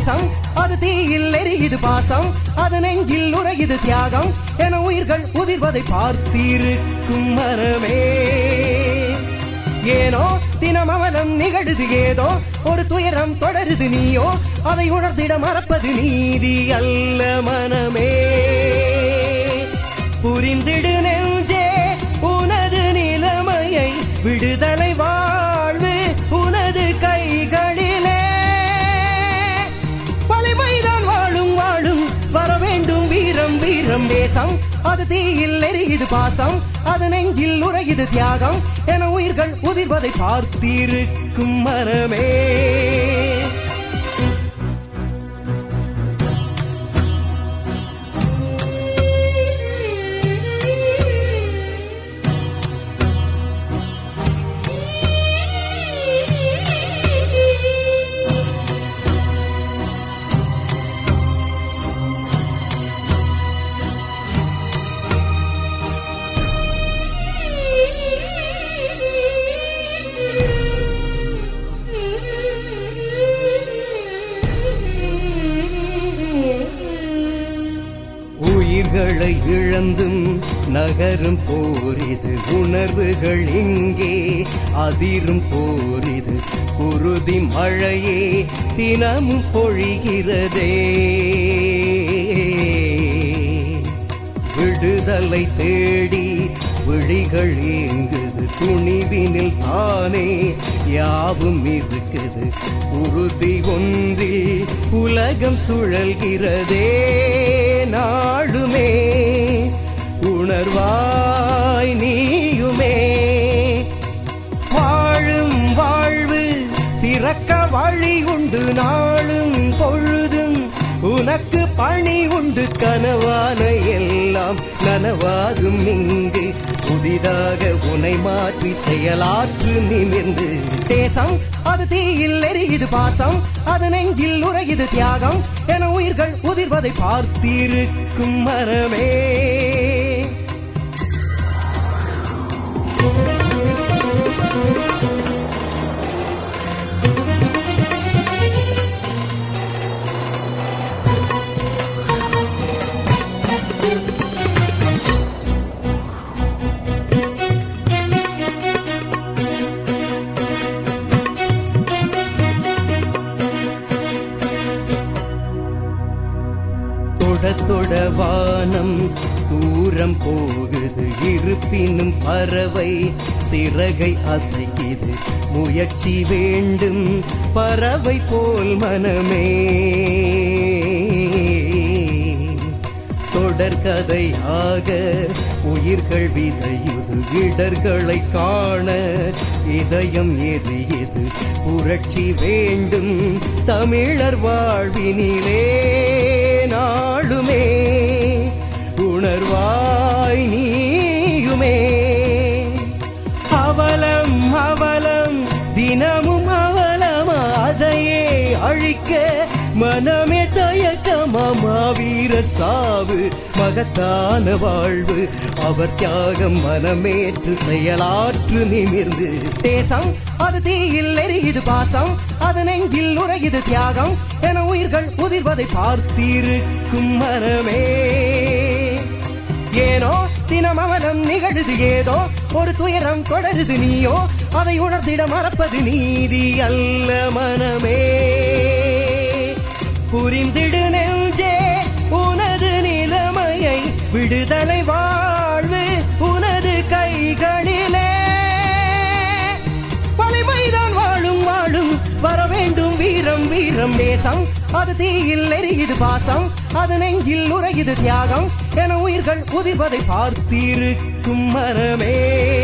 தேசம் அது தீயில் எரியுது பாசம் அது நெஞ்சில் உரையுது தியாகம் என உயிர்கள் உதிர்வதை பார்த்திருக்கும் மனமே ஏனோ தினம் அவலம் நிகழுது ஏதோ ஒரு துயரம் தொடருது நீயோ அதை உணர்ந்திட மறப்பது நீதி அல்ல மனமே புரிந்திடு நெஞ்சே உனது நிலைமையை விடுதலை வாழ்வு உனது கைகளிலே வலிமைதான் வாழும் வாழும் வர வேண்டும் வீரம் வீரம் தேசம் அது தீயில் எரியுது பாசம் அது நெஞ்சில் உரையுது தியாகம் என உயிர்கள் உதிர்வதை பார்த்திருக்கும் மனமே உயிர்களை இழந்தும் நகரும் போரிது உணர்வுகள் இங்கே அதிரும் போரிது குருதி மழையே தினமும் பொழிகிறதே விடுதலை தேடி விழிகள் ஏங்குது துணிவினில் தானே யாவும் இருக்குது உறுதி ஒன்றில் உலகம் சுழல்கிறதே நாளுமே உணர்வாய் நீயுமே வாழும் வாழ்வு சிறக்க வழி உண்டு நாளும் பொழுதும் உனக்கு பணி உண்டு கனவான எல்லாம் நனவாகும் இங்கு புதிதாக உனை மாற்றி செயலாற்று நிமிர்ந்து தேசம் அது தீயில் எரியுது பாசம் அது நெஞ்சில் உரையுது தியாகம் என உயிர்கள் உதிர்வதை பார்த்திருக்கும் மரமே தொட தொட வானம் தூரம் போகுது இருப்பினும் பறவை சிறகை அசைக்குது முயற்சி வேண்டும் பறவை போல் மனமே தொடர்கதையாக உயிர்கள் விதையுது இடர்களை காண இதயம் எரியுது புரட்சி வேண்டும் தமிழர் வாழ்வினிலே நாளுமே உணர்வாய் நீயுமே அவலம் அவலம் தினமும் அவலம் அதையே அழிக்க மனமே தயக்கமா மாவீரர் சாவு மகத்தான வாழ்வு அவர் தியாகம் மனமேற்று செயலாற்று நிமிர்ந்து தேசம் அது தீயில் எரியுது பாசம் அது நெஞ்சில் உரையுது தியாகம் என உயிர்கள் உதிர்வதை பார்த்திருக்கும் மனமே ஏனோ தினம் அவலம் நிகழுது ஏதோ ஒரு துயரம் தொடருது நீயோ அதை உணர்ந்திட மறப்பது நீதி அல்ல மனமே புரிந்திடு நெஞ்சே உனது நிலைமையை விடுதலை வாழ்வு உனது கைகளிலே வலிமைதான் வாழும் வாழும் வர வேண்டும் வீரம் வீரம் தேசம் அது தீயில் எரியுது பாசம் அது நெஞ்சில் உரையுது தியாகம் என உயிர்கள் உதிர்வதை பார்த்திருக்கும் மனமே